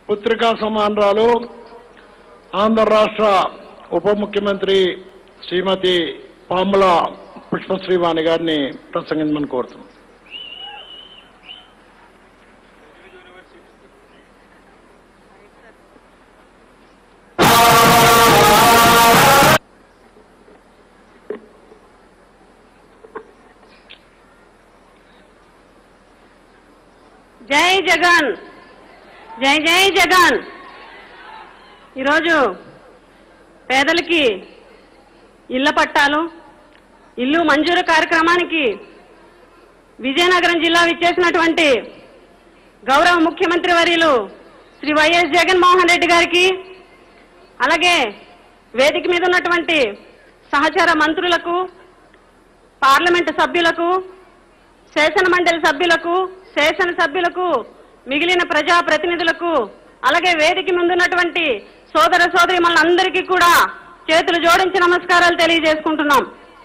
పుత్రికా సమానరాలు ఆంధ్ర రాష్ట్ర ఉప ముఖ్యమంత్రి శ్రీమతి పాముల పుష్పశ్రీవాణి గారిని ప్రసంగించమని కోరుతున్నాం జై జగన్ జై జై జగన్ ఈరోజు పేదలకి ఇళ్ల పట్టాలు ఇల్లు మంజూరు కార్యక్రమానికి విజయనగరం జిల్లా విచ్చేసినటువంటి గౌరవ ముఖ్యమంత్రి వర్యులు శ్రీ వైఎస్ జగన్మోహన్ రెడ్డి గారికి అలాగే వేదిక మీద ఉన్నటువంటి సహచార మంత్రులకు పార్లమెంటు సభ్యులకు శాసన మండలి సభ్యులకు శాసన సభ్యులకు మిగిలిన ప్రజా ప్రతినిధులకు అలాగే వేదిక ముందున్నటువంటి సోదర సోదరి అందరికీ కూడా చేతులు జోడించి నమస్కారాలు తెలియజేసుకుంటున్నాం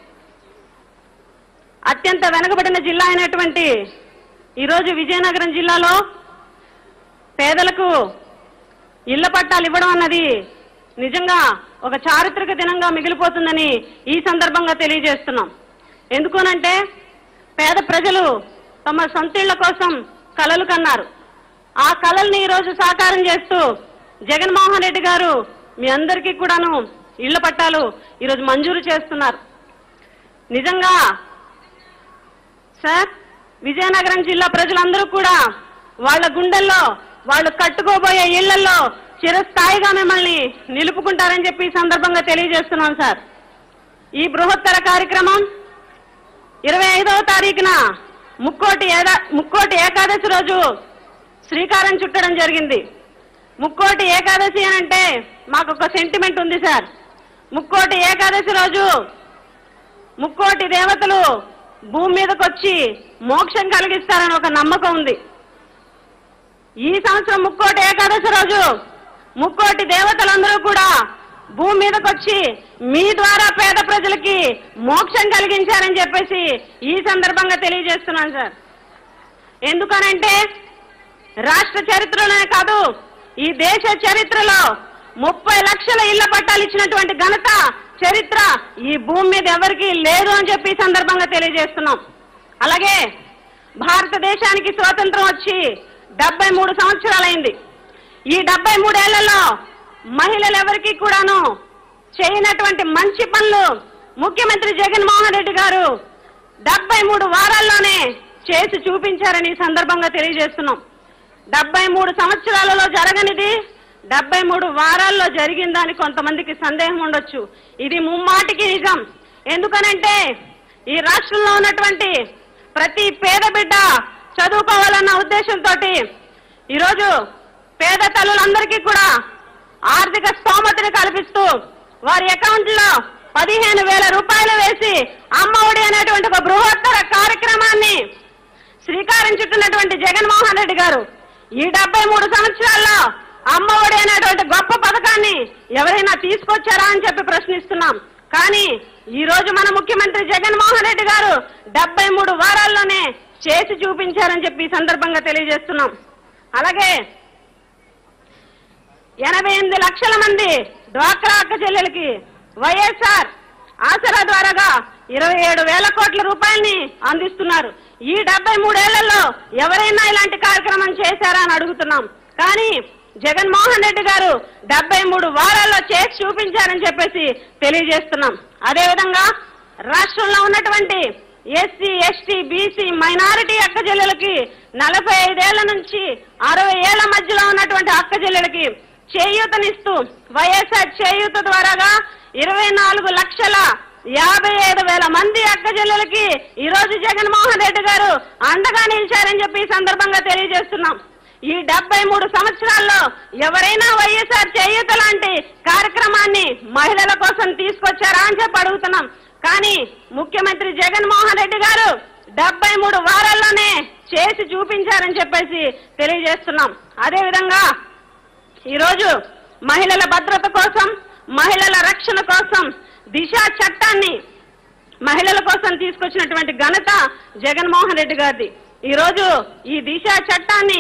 అత్యంత వెనుకబడిన జిల్లా అయినటువంటి ఈరోజు విజయనగరం జిల్లాలో పేదలకు ఇళ్ల పట్టాలు ఇవ్వడం అన్నది నిజంగా ఒక చారిత్రక దినంగా మిగిలిపోతుందని ఈ సందర్భంగా తెలియజేస్తున్నాం ఎందుకోనంటే పేద ప్రజలు తమ సొంత ఇళ్ల కోసం కలలు కన్నారు ఆ కలల్ని ఈరోజు సాకారం చేస్తూ జగన్మోహన్ రెడ్డి గారు మీ అందరికీ కూడాను ఇళ్ల పట్టాలు ఈరోజు మంజూరు చేస్తున్నారు నిజంగా సార్ విజయనగరం జిల్లా ప్రజలందరూ కూడా వాళ్ళ గుండెల్లో వాళ్ళు కట్టుకోబోయే ఇళ్లలో చిరస్థాయిగా మిమ్మల్ని నిలుపుకుంటారని చెప్పి ఈ సందర్భంగా తెలియజేస్తున్నాం సార్ ఈ బృహత్తర కార్యక్రమం ఇరవై ఐదవ తారీఖున ముక్కోటి ఏదా ముక్కోటి ఏకాదశి రోజు శ్రీకారం చుట్టడం జరిగింది ముక్కోటి ఏకాదశి అని అంటే మాకు ఒక సెంటిమెంట్ ఉంది సార్ ముక్కోటి ఏకాదశి రోజు ముక్కోటి దేవతలు భూమి మీదకి వచ్చి మోక్షం కలిగిస్తారని ఒక నమ్మకం ఉంది ఈ సంవత్సరం ముక్కోటి ఏకాదశి రోజు ముక్కోటి దేవతలందరూ కూడా భూమి మీదకి వచ్చి మీ ద్వారా పేద ప్రజలకి మోక్షం కలిగించారని చెప్పేసి ఈ సందర్భంగా తెలియజేస్తున్నాను సార్ ఎందుకనంటే రాష్ట్ర చరిత్రలోనే కాదు ఈ దేశ చరిత్రలో ముప్పై లక్షల ఇళ్ల పట్టాలు ఇచ్చినటువంటి ఘనత చరిత్ర ఈ భూమి మీద ఎవరికీ లేదు అని చెప్పి ఈ సందర్భంగా తెలియజేస్తున్నాం అలాగే భారతదేశానికి స్వాతంత్రం వచ్చి డెబ్బై మూడు సంవత్సరాలైంది ఈ డెబ్బై మూడేళ్లలో మహిళలు ఎవరికి కూడాను చేయనటువంటి మంచి పనులు ముఖ్యమంత్రి జగన్మోహన్ రెడ్డి గారు డెబ్బై మూడు వారాల్లోనే చేసి చూపించారని ఈ సందర్భంగా తెలియజేస్తున్నాం డెబ్బై మూడు సంవత్సరాలలో జరగనిది డెబ్బై మూడు వారాల్లో జరిగిందని కొంతమందికి సందేహం ఉండొచ్చు ఇది ముమ్మాటికి నిజం ఎందుకనంటే ఈ రాష్ట్రంలో ఉన్నటువంటి ప్రతి పేద బిడ్డ చదువుకోవాలన్న ఉద్దేశంతో ఈరోజు పేద తల్లులందరికీ కూడా ఆర్థిక స్తోమతని కల్పిస్తూ వారి అకౌంట్లో పదిహేను వేల రూపాయలు వేసి అమ్మ ఒడి అనేటువంటి ఒక బృహత్తర కార్యక్రమాన్ని శ్రీకారం చుట్టినటువంటి జగన్మోహన్ రెడ్డి గారు ఈ డెబ్బై మూడు సంవత్సరాల్లో అమ్మ ఒడి అనేటువంటి గొప్ప పథకాన్ని ఎవరైనా తీసుకొచ్చారా అని చెప్పి ప్రశ్నిస్తున్నాం కానీ ఈ రోజు మన ముఖ్యమంత్రి జగన్మోహన్ రెడ్డి గారు డెబ్బై మూడు వారాల్లోనే చేసి చూపించారని చెప్పి ఈ సందర్భంగా తెలియజేస్తున్నాం అలాగే ఎనభై ఎనిమిది లక్షల మంది డ్వాక్రా అక్క చెల్లెలకి వైఎస్ఆర్ ఆసరా ద్వారాగా ఇరవై ఏడు వేల కోట్ల రూపాయల్ని అందిస్తున్నారు ఈ డెబ్బై మూడేళ్లలో ఎవరైనా ఇలాంటి కార్యక్రమం చేశారా అని అడుగుతున్నాం కానీ జగన్మోహన్ రెడ్డి గారు డెబ్బై మూడు వారాల్లో చేసి చూపించారని చెప్పేసి తెలియజేస్తున్నాం అదేవిధంగా రాష్ట్రంలో ఉన్నటువంటి ఎస్సీ ఎస్టీ బీసీ మైనారిటీ అక్క చెల్లెలకి నలభై ఐదేళ్ల నుంచి అరవై ఏళ్ల మధ్యలో ఉన్నటువంటి అక్క చెల్లెలకి చేయూతనిస్తూ వైఎస్ఆర్ చేయూత ద్వారాగా ఇరవై నాలుగు లక్షల యాభై ఐదు వేల మంది అక్క చెల్లెలకి ఈ రోజు జగన్మోహన్ రెడ్డి గారు అండగా నిలిచారని చెప్పి ఈ సందర్భంగా తెలియజేస్తున్నాం ఈ డెబ్బై మూడు సంవత్సరాల్లో ఎవరైనా వైఎస్ఆర్ చేయూత లాంటి కార్యక్రమాన్ని మహిళల కోసం తీసుకొచ్చారా అని చెప్పి అడుగుతున్నాం కానీ ముఖ్యమంత్రి జగన్మోహన్ రెడ్డి గారు డెబ్బై మూడు వారాల్లోనే చేసి చూపించారని చెప్పేసి తెలియజేస్తున్నాం అదేవిధంగా ఈరోజు మహిళల భద్రత కోసం మహిళల రక్షణ కోసం దిశ చట్టాన్ని మహిళల కోసం తీసుకొచ్చినటువంటి ఘనత జగన్మోహన్ రెడ్డి గారిది ఈ రోజు ఈ దిశ చట్టాన్ని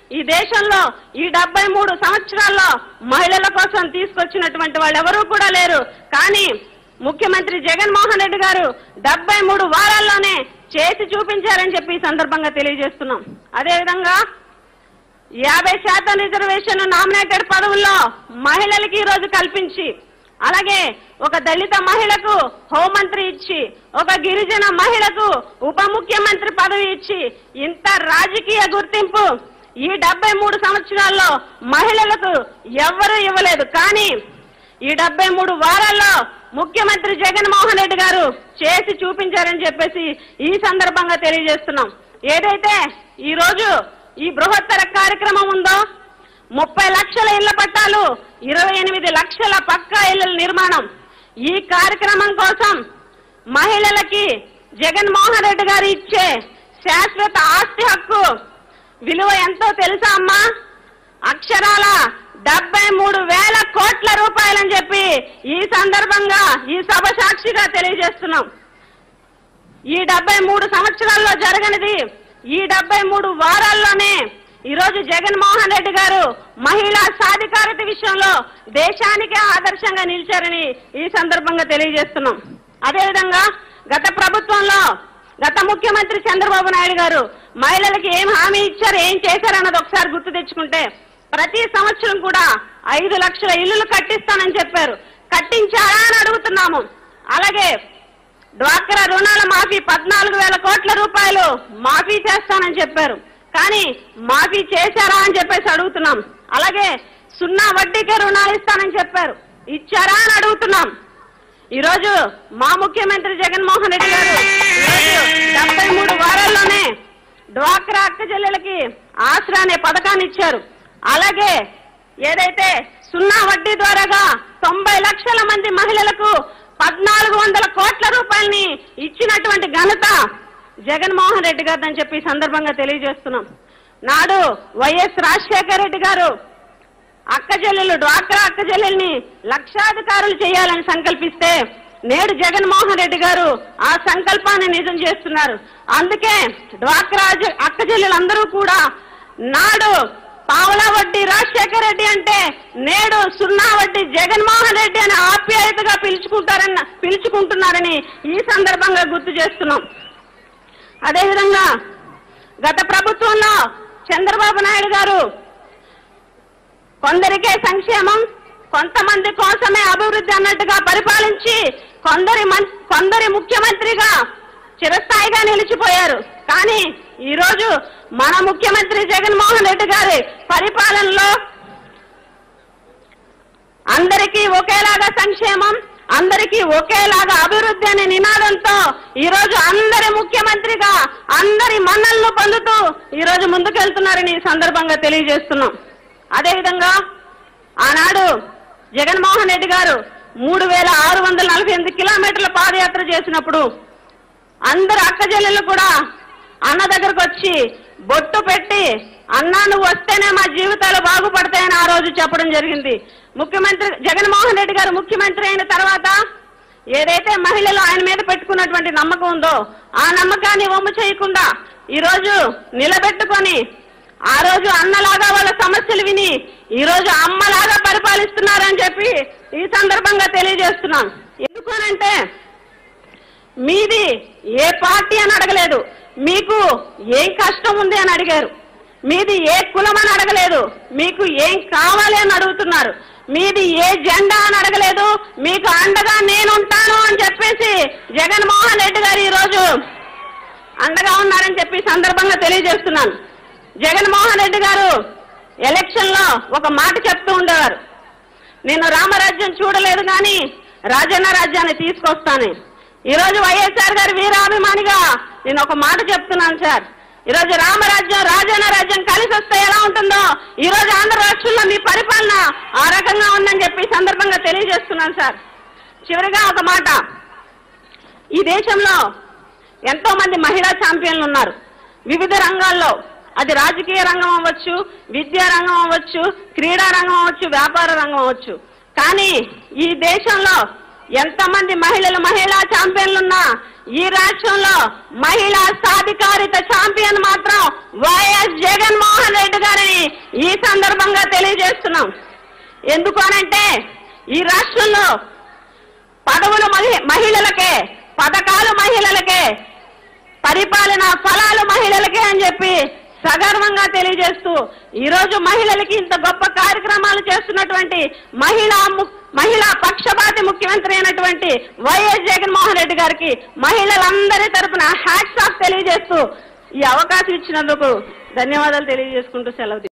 ఈ దేశంలో ఈ డెబ్బై మూడు సంవత్సరాల్లో మహిళల కోసం తీసుకొచ్చినటువంటి వాళ్ళు ఎవరూ కూడా లేరు కానీ ముఖ్యమంత్రి జగన్మోహన్ రెడ్డి గారు డెబ్బై మూడు వారాల్లోనే చేసి చూపించారని చెప్పి ఈ సందర్భంగా తెలియజేస్తున్నాం అదేవిధంగా యాభై శాతం రిజర్వేషన్ నామినేటెడ్ పదవుల్లో మహిళలకి ఈ రోజు కల్పించి అలాగే ఒక దళిత మహిళకు హోంమంత్రి ఇచ్చి ఒక గిరిజన మహిళకు ఉప ముఖ్యమంత్రి పదవి ఇచ్చి ఇంత రాజకీయ గుర్తింపు ఈ డెబ్బై మూడు సంవత్సరాల్లో మహిళలకు ఎవ్వరూ ఇవ్వలేదు కానీ ఈ డెబ్బై మూడు వారాల్లో ముఖ్యమంత్రి జగన్మోహన్ రెడ్డి గారు చేసి చూపించారని చెప్పేసి ఈ సందర్భంగా తెలియజేస్తున్నాం ఏదైతే ఈ రోజు ఈ బృహత్తర కార్యక్రమం ఉందో ముప్పై లక్షల ఇళ్ల పట్టాలు ఇరవై ఎనిమిది లక్షల పక్కా ఇళ్ల నిర్మాణం ఈ కార్యక్రమం కోసం మహిళలకి జగన్మోహన్ రెడ్డి గారు ఇచ్చే శాశ్వత ఆస్తి హక్కు విలువ ఎంతో తెలుసా అమ్మా అక్షరాల డెబ్బై మూడు వేల కోట్ల రూపాయలని చెప్పి ఈ సందర్భంగా ఈ సభ సాక్షిగా తెలియజేస్తున్నాం ఈ డెబ్బై మూడు సంవత్సరాల్లో జరగనిది ఈ డెబ్బై మూడు వారాల్లోనే ఈ రోజు జగన్మోహన్ రెడ్డి గారు మహిళా సాధికారత విషయంలో దేశానికే ఆదర్శంగా నిలిచారని ఈ సందర్భంగా తెలియజేస్తున్నాం అదేవిధంగా గత ప్రభుత్వంలో గత ముఖ్యమంత్రి చంద్రబాబు నాయుడు గారు మహిళలకి ఏం హామీ ఇచ్చారు ఏం చేశారన్నది ఒకసారి గుర్తు తెచ్చుకుంటే ప్రతి సంవత్సరం కూడా ఐదు లక్షల ఇల్లులు కట్టిస్తానని చెప్పారు కట్టించారా అని అడుగుతున్నాము అలాగే డ్వాక్రా రుణాల మాఫీ పద్నాలుగు వేల కోట్ల రూపాయలు మాఫీ చేస్తానని చెప్పారు కానీ మాఫీ చేశారా అని చెప్పేసి అడుగుతున్నాం అలాగే సున్నా వడ్డీకే రుణాలు ఇస్తానని చెప్పారు ఇచ్చారా అని అడుగుతున్నాం ఈరోజు మా ముఖ్యమంత్రి జగన్మోహన్ రెడ్డి గారు డెబ్బై మూడు వారాల్లోనే డ్వాక్రా అక్క చెల్లెలకి ఆసరా అనే పథకాన్ని ఇచ్చారు అలాగే ఏదైతే సున్నా వడ్డీ ద్వారాగా తొంభై లక్షల మంది మహిళలకు పద్నాలుగు వందల కోట్ల రూపాయలని ఇచ్చినటువంటి ఘనత జగన్మోహన్ రెడ్డి గారు అని చెప్పి ఈ సందర్భంగా తెలియజేస్తున్నాం నాడు వైఎస్ రాజశేఖర రెడ్డి గారు అక్క చెల్లెలు డ్వాక్రా అక్క చెల్లెల్ని లక్షాధికారులు చేయాలని సంకల్పిస్తే నేడు జగన్మోహన్ రెడ్డి గారు ఆ సంకల్పాన్ని నిజం చేస్తున్నారు అందుకే డ్వాక్రా జ- అక్క చెల్లెలందరూ కూడా నాడు పావలా వడ్డీ రాజశేఖర రెడ్డి అంటే నేడు సున్నా వడ్డీ జగన్మోహన్ రెడ్డి అని ఆప్యాయతగా పిలుచుకుంటారన్న పిలుచుకుంటున్నారని ఈ సందర్భంగా గుర్తు చేస్తున్నాం అదేవిధంగా గత ప్రభుత్వంలో చంద్రబాబు నాయుడు గారు కొందరికే సంక్షేమం కొంతమంది కోసమే అభివృద్ధి అన్నట్టుగా పరిపాలించి కొందరి మం- కొందరి ముఖ్యమంత్రిగా చిరస్థాయిగా నిలిచిపోయారు కానీ ఈ రోజు మన ముఖ్యమంత్రి జగన్మోహన్ రెడ్డి గారి పరిపాలనలో అందరికీ ఒకేలాగా సంక్షేమం అందరికీ ఒకేలాగా అభివృద్ధి అనే నినాదంతో ఈ రోజు అందరి ముఖ్యమంత్రిగా అందరి మన్నలను పొందుతూ ఈ రోజు ముందుకెళ్తున్నారని ఈ సందర్భంగా తెలియజేస్తున్నాం అదేవిధంగా ఆనాడు జగన్మోహన్ రెడ్డి గారు మూడు వేల ఆరు వందల నలభై ఎనిమిది కిలోమీటర్ల పాదయాత్ర చేసినప్పుడు అందరు అక్క చెల్లెళ్ళు కూడా అన్న దగ్గరకు వచ్చి బొట్టు పెట్టి అన్నా నువ్వు వస్తేనే మా జీవితాలు బాగుపడతాయని ఆ రోజు చెప్పడం జరిగింది ముఖ్యమంత్రి జగన్మోహన్ రెడ్డి గారు ముఖ్యమంత్రి అయిన తర్వాత ఏదైతే మహిళలు ఆయన మీద పెట్టుకున్నటువంటి నమ్మకం ఉందో ఆ నమ్మకాన్ని వమ్ము చేయకుండా ఈ రోజు నిలబెట్టుకొని ఆ రోజు అన్నలాగా వాళ్ళ సమస్యలు విని ఈ రోజు అమ్మలాగా పరిపాలిస్తున్నారని చెప్పి ఈ సందర్భంగా తెలియజేస్తున్నాం ఎందుకనంటే మీది ఏ పార్టీ అని అడగలేదు మీకు ఏం కష్టం ఉంది అని అడిగారు మీది ఏ కులం అని అడగలేదు మీకు ఏం కావాలి అని అడుగుతున్నారు మీది ఏ జెండా అని అడగలేదు మీకు అండగా నేనుంటాను అని చెప్పేసి జగన్మోహన్ రెడ్డి గారు ఈరోజు అండగా ఉన్నారని చెప్పి ఈ సందర్భంగా తెలియజేస్తున్నాను జగన్మోహన్ రెడ్డి గారు ఎలక్షన్ లో ఒక మాట చెప్తూ ఉండేవారు నేను రామరాజ్యం చూడలేదు కానీ రాజన్న రాజ్యాన్ని తీసుకొస్తాను ఈరోజు వైఎస్ఆర్ గారి వీరాభిమానిగా నేను ఒక మాట చెప్తున్నాను సార్ ఈరోజు రామరాజ్యం రాజన్న రాజ్యం కలిసి వస్తే ఎలా ఉంటుందో ఈ రోజు ఆంధ్ర రాష్ట్రంలో మీ పరిపాలన ఆ రకంగా ఉందని చెప్పి ఈ సందర్భంగా తెలియజేస్తున్నాను సార్ చివరిగా ఒక మాట ఈ దేశంలో ఎంతో మంది మహిళా ఛాంపియన్లు ఉన్నారు వివిధ రంగాల్లో అది రాజకీయ రంగం అవ్వచ్చు విద్యా రంగం అవ్వచ్చు క్రీడా రంగం అవ్వచ్చు వ్యాపార రంగం అవ్వచ్చు కానీ ఈ దేశంలో ఎంతమంది మహిళలు మహిళా ఛాంపియన్లున్నా ఈ రాష్ట్రంలో మహిళా సాధికారిత ఛాంపియన్ మాత్రం వైఎస్ జగన్మోహన్ రెడ్డి గారిని ఈ సందర్భంగా తెలియజేస్తున్నాం ఎందుకు అనంటే ఈ రాష్ట్రంలో పదవులు మహి- మహిళలకే పథకాలు మహిళలకే పరిపాలన ఫలాలు మహిళలకే అని చెప్పి సగర్వంగా తెలియజేస్తూ ఈ రోజు మహిళలకి ఇంత గొప్ప కార్యక్రమాలు చేస్తున్నటువంటి మహిళా ము- మహిళా పక్షపాతి ముఖ్యమంత్రి అయినటువంటి వైఎస్ జగన్మోహన్ రెడ్డి గారికి మహిళలందరి తరపున హ్యాట్స్ ఆఫ్ తెలియజేస్తూ ఈ అవకాశం ఇచ్చినందుకు ధన్యవాదాలు తెలియజేసుకుంటూ సెలవు